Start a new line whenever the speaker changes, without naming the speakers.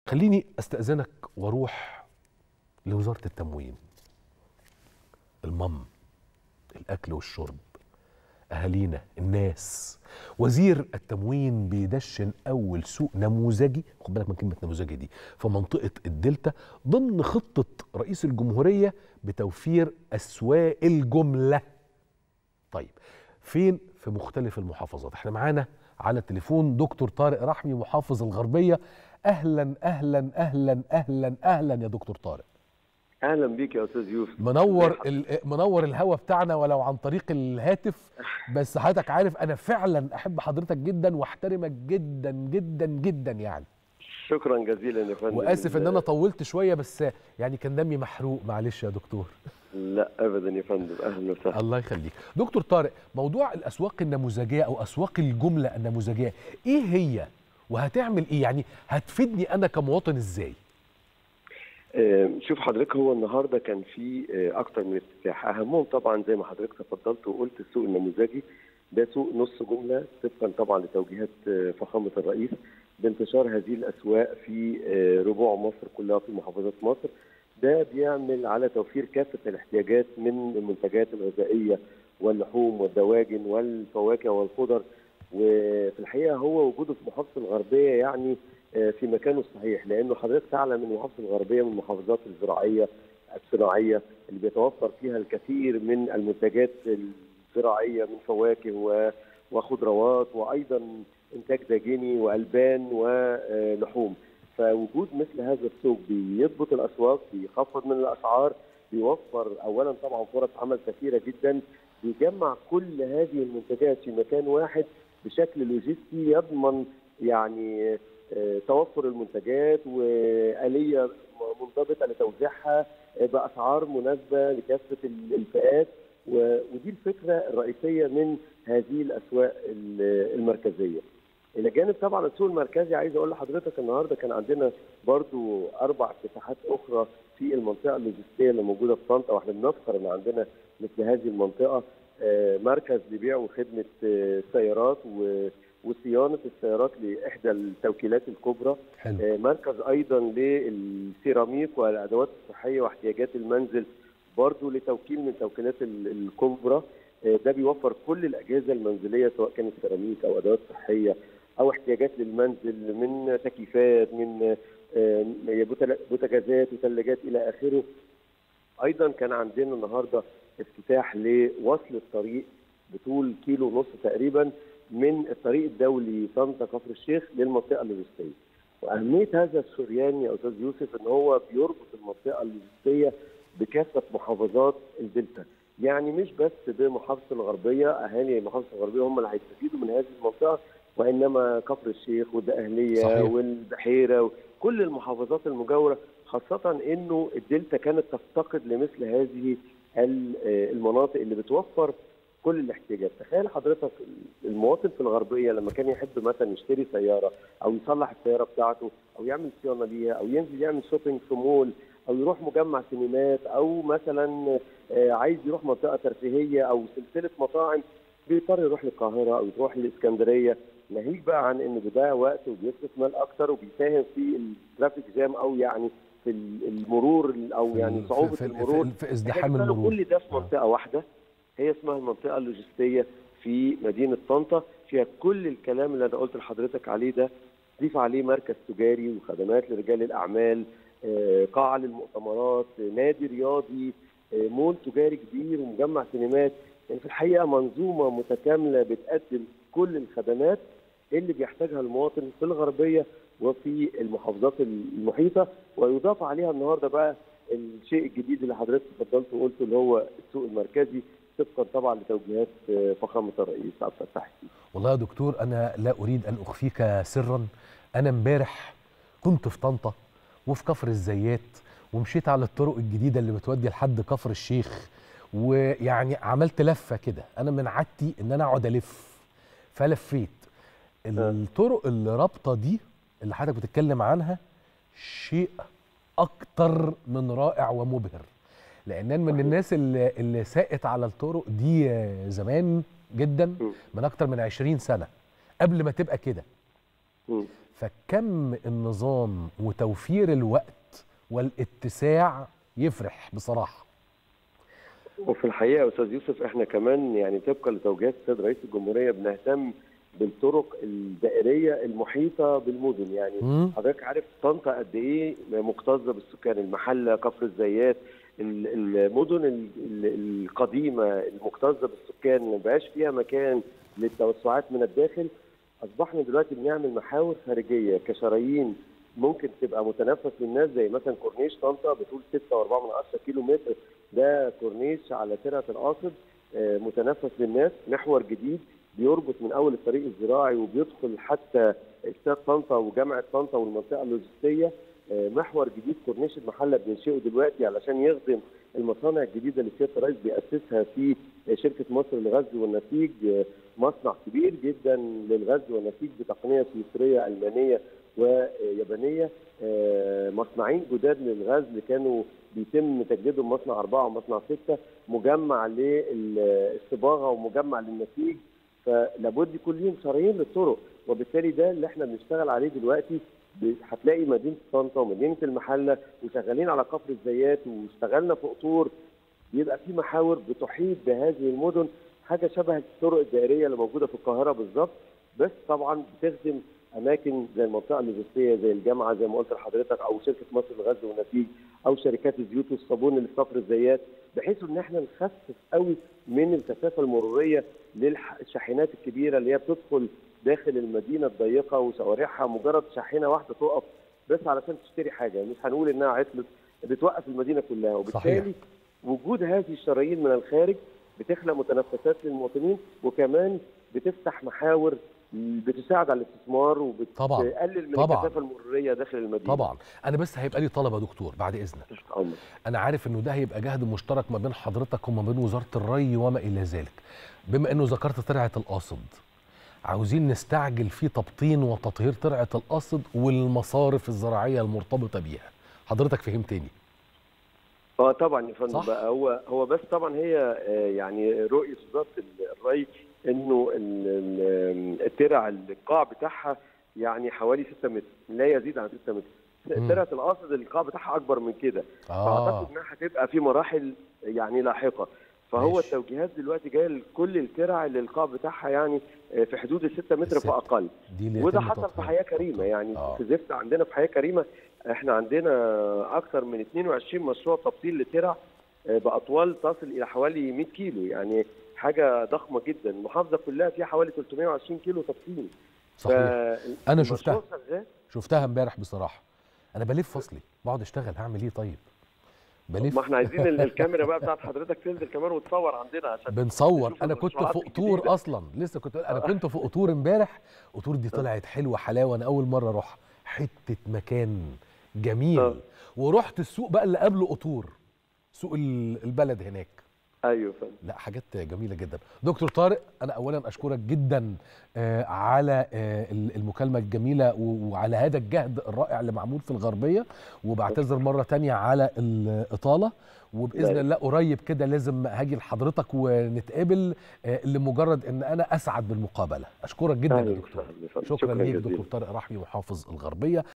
خليني استاذنك واروح لوزاره التموين المم الاكل والشرب اهالينا الناس وزير التموين بيدشن اول سوق نموذجي خد بالك من كلمه نموذجي دي في منطقه الدلتا ضمن خطه رئيس الجمهوريه بتوفير اسواق الجمله طيب فين في مختلف المحافظات احنا معانا على التليفون دكتور طارق رحمي محافظ الغربيه اهلا اهلا اهلا اهلا اهلا يا دكتور طارق
اهلا بيك يا استاذ يوسف
منور ال- منور الهوا بتاعنا ولو عن طريق الهاتف بس حضرتك عارف انا فعلا احب حضرتك جدا واحترمك جدا جدا جدا يعني
شكرا جزيلا يا فندم
واسف ان انا طولت شويه بس يعني كان دمي محروق معلش يا دكتور
لا ابدا يا فندم اهلا وسهلا
الله يخليك دكتور طارق موضوع الاسواق النموذجيه او اسواق الجمله النموذجيه ايه هي وهتعمل ايه يعني هتفيدني انا كمواطن ازاي
آه، شوف حضرتك هو النهارده كان في آه، اكتر من افتتاح اهمهم طبعا زي ما حضرتك تفضلت وقلت السوق النموذجي ده سوق نص جمله طبقا طبعا لتوجيهات آه، فخامه الرئيس بانتشار هذه الاسواق في آه، ربوع مصر كلها في محافظات مصر ده بيعمل على توفير كافه الاحتياجات من المنتجات الغذائيه واللحوم والدواجن والفواكه والخضر وفي الحقيقه هو وجوده في محافظه الغربيه يعني آه، في مكانه الصحيح لانه حضرتك تعلم ان محافظه الغربيه من المحافظات الزراعيه الصناعيه اللي بيتوفر فيها الكثير من المنتجات الزراعيه من فواكه و- وخضروات وايضا انتاج داجني والبان ولحوم فوجود مثل هذا السوق بيضبط الاسواق بيخفض من الاسعار بيوفر اولا طبعا فرص عمل كثيره جدا بيجمع كل هذه المنتجات في مكان واحد بشكل لوجستي يضمن يعني آه، توفر المنتجات واليه منضبطه لتوزيعها آه، باسعار مناسبه لكافه ال- الفئات و- ودي الفكره الرئيسيه من هذه الاسواق ال- المركزيه. الى جانب طبعا السوق المركزي عايز اقول لحضرتك النهارده كان عندنا برضو اربع افتتاحات اخرى في المنطقه اللوجستيه اللي موجوده في طنطا واحنا بنفخر ان عندنا مثل هذه المنطقه آه، مركز لبيع وخدمه آه، سيارات و- وصيانه السيارات لاحدى التوكيلات الكبرى
حلو
آه، مركز ايضا للسيراميك والادوات الصحيه واحتياجات المنزل برضو لتوكيل من توكيلات ال- الكبرى آه، ده بيوفر كل الاجهزه المنزليه سواء كانت سيراميك او ادوات صحيه او احتياجات للمنزل من تكييفات من آه، بوتل- بوتاجازات وثلاجات الى اخره ايضا كان عندنا النهارده افتتاح لوصل الطريق بطول كيلو ونص تقريبا من الطريق الدولي طنطا كفر الشيخ للمنطقه اللوجستيه. واهميه هذا الشريان يا استاذ يوسف ان هو بيربط المنطقه اللوجستيه بكافه محافظات الدلتا. يعني مش بس بمحافظه الغربيه اهالي محافظه الغربيه هم اللي هيستفيدوا من هذه المنطقه وانما كفر الشيخ والدقهليه
صحيح.
والبحيره وكل المحافظات المجاوره خاصه انه الدلتا كانت تفتقد لمثل هذه ال- آه، المناطق اللي بتوفر كل الاحتياجات تخيل حضرتك المواطن في الغربيه لما كان يحب مثلا يشتري سياره او يصلح السياره بتاعته او يعمل صيانه ليها او ينزل يعمل شوبينج في مول او يروح مجمع سينمات او مثلا آه، عايز يروح منطقه ترفيهيه او سلسله مطاعم بيضطر يروح للقاهره او يروح للاسكندريه ناهيك بقى عن انه بيضيع وقت وبيصرف مال اكتر وبيساهم في الترافيك جام او يعني في المرور او يعني
في-
صعوبه
في,
المرور
في, في ازدحام
إحنا بنعمل
المرور
كل ده في
آه.
منطقه واحده هي اسمها المنطقه اللوجستيه في مدينه طنطا فيها كل الكلام اللي انا قلت لحضرتك عليه ده ضيف عليه مركز تجاري وخدمات لرجال الاعمال آه، قاعه للمؤتمرات آه، نادي رياضي آه، مول تجاري كبير ومجمع سينمات يعني في الحقيقه منظومه متكامله بتقدم كل الخدمات اللي بيحتاجها المواطن في الغربيه وفي المحافظات المحيطه ويضاف عليها النهارده بقى الشيء الجديد اللي حضرتك اتفضلت وقلته اللي هو السوق المركزي طبقا طبعا لتوجيهات آه، فخامه الرئيس عبد الفتاح السيسي.
والله يا دكتور انا لا اريد ان اخفيك سرا انا امبارح كنت في طنطا وفي كفر الزيات ومشيت على الطرق الجديده اللي بتودي لحد كفر الشيخ ويعني عملت لفه كده انا من عادتي ان انا اقعد الف فلفيت الطرق اللي رابطه دي اللي حضرتك بتتكلم عنها شيء اكتر من رائع ومبهر لان أنا من
صحيح.
الناس اللي, اللي ساقت على الطرق دي آه، زمان جدا
م.
من اكتر من 20 سنه قبل ما تبقى كده
مم.
فكم النظام وتوفير الوقت والاتساع يفرح بصراحه
وفي الحقيقه يا استاذ يوسف احنا كمان يعني طبقا لتوجيهات السيد رئيس الجمهوريه بنهتم بالطرق الدائريه المحيطه بالمدن يعني
مم.
حضرتك عارف طنطا قد ايه مكتظه بالسكان المحله كفر الزيات ال- المدن ال- ال- القديمه المكتظه بالسكان ما بقاش فيها مكان للتوسعات من الداخل اصبحنا دلوقتي بنعمل محاور خارجيه كشرايين ممكن تبقى متنفس للناس زي مثلا كورنيش طنطا بطول 6.4 كيلو متر ده كورنيش على ترعه القاصد آه، متنفس للناس محور جديد بيربط من اول الطريق الزراعي وبيدخل حتى استاد طنطا وجامعه طنطا والمنطقه اللوجستيه آه، محور جديد كورنيش المحله بننشئه دلوقتي علشان يخدم المصانع الجديده اللي سياده الرئيس بيأسسها في آه، شركه مصر للغزل والنسيج آه، مصنع كبير جدا للغزل والنسيج بتقنيه سويسريه المانيه ويابانيه آه، مصنعين جداد للغزل كانوا بيتم تجديدهم مصنع أربعة ومصنع ستة مجمع للصباغة ومجمع للنسيج فلابد يكون ليهم شرايين للطرق وبالتالي ده اللي احنا بنشتغل عليه دلوقتي ب- هتلاقي مدينه طنطا ومدينه المحله وشغالين على كفر الزيات واشتغلنا في قطور بيبقى في محاور بتحيط بهذه المدن حاجه شبه الطرق الدائريه اللي موجوده في القاهره بالظبط بس طبعا بتخدم اماكن زي المنطقه اللوجستيه زي الجامعه زي ما قلت لحضرتك او شركه مصر للغزل والنسيج او شركات الزيوت والصابون اللي في كفر الزيات بحيث ان احنا نخفف قوي من الكثافه المروريه للشاحنات الكبيره اللي هي بتدخل داخل المدينه الضيقه وشوارعها مجرد شاحنه واحده تقف بس علشان تشتري حاجه مش هنقول انها عطلت بتوقف المدينه كلها وبالتالي
صحيح.
وجود هذه الشرايين من الخارج بتخلق متنفسات للمواطنين وكمان بتفتح محاور بتساعد على الاستثمار
طبعاً.
وبتقلل من
طبعاً.
الكثافه المروريه داخل المدينه
طبعا انا بس هيبقى لي طلب يا دكتور بعد اذنك
تحت أمر.
انا عارف انه ده هيبقى جهد مشترك ما بين حضرتك وما بين وزاره الري وما الى ذلك بما انه ذكرت ترعه القاصد عاوزين نستعجل في تبطين وتطهير ترعه القاصد والمصارف الزراعيه المرتبطه بيها حضرتك فهمتني
اه طبعا يا فندم
صح.
بقى هو هو بس طبعا هي آه، يعني رؤيه وزاره الري انه ال- ال- الترع القاع بتاعها يعني حوالي 6 متر لا يزيد عن 6 متر
مم.
ترعه القاصد القاع بتاعها اكبر من كده
اه
فاعتقد انها هتبقى في مراحل يعني لاحقه فهو
ماشي.
التوجيهات دلوقتي جايه لكل الترع اللي القاع بتاعها يعني آه، في حدود ال 6 متر
الستة.
فاقل
دي اللي
وده
يتم
حصل في
تطهيرها.
حياه كريمه يعني
آه.
في زفت عندنا في حياه كريمه احنا عندنا اكثر من 22 مشروع تبطيل لترع آه، باطوال تصل الى حوالي 100 كيلو يعني حاجه ضخمه جدا المحافظه كلها فيها حوالي 320 كيلو تبطيل
صحيح
ف-
أنا
المشروع
شفتها.
شغال.
شفتها امبارح بصراحه انا بلف فصلي بقعد اشتغل هعمل ايه طيب بلف
ما احنا عايزين ال- الكاميرا بقى بتاعت حضرتك تنزل كمان وتصور عندنا عشان
بنصور
نشوف
انا كنت في
المشروعات
قطور
الجديدة.
اصلا لسه كنت انا كنت في قطور امبارح قطور دي طلعت حلوه حلاوه انا اول مره اروح حته مكان جميل
آه.
ورحت السوق بقى اللي قبله قطور سوق ال- البلد هناك
ايوه فندم
لا حاجات جميله جدا دكتور طارق انا اولا اشكرك جدا آه، على آه، ال- المكالمه الجميله و- وعلى هذا الجهد الرائع اللي معمول في الغربيه وبعتذر مره تانية على الاطاله وباذن
لا.
الله قريب كده لازم هاجي لحضرتك ونتقابل آه، لمجرد ان انا اسعد بالمقابله اشكرك جدا يا
أهلاً
دكتور
وسهلاً يا فندم.
شكرا
شكراً
ليك
جزيلاً.
دكتور طارق رحمي محافظ الغربيه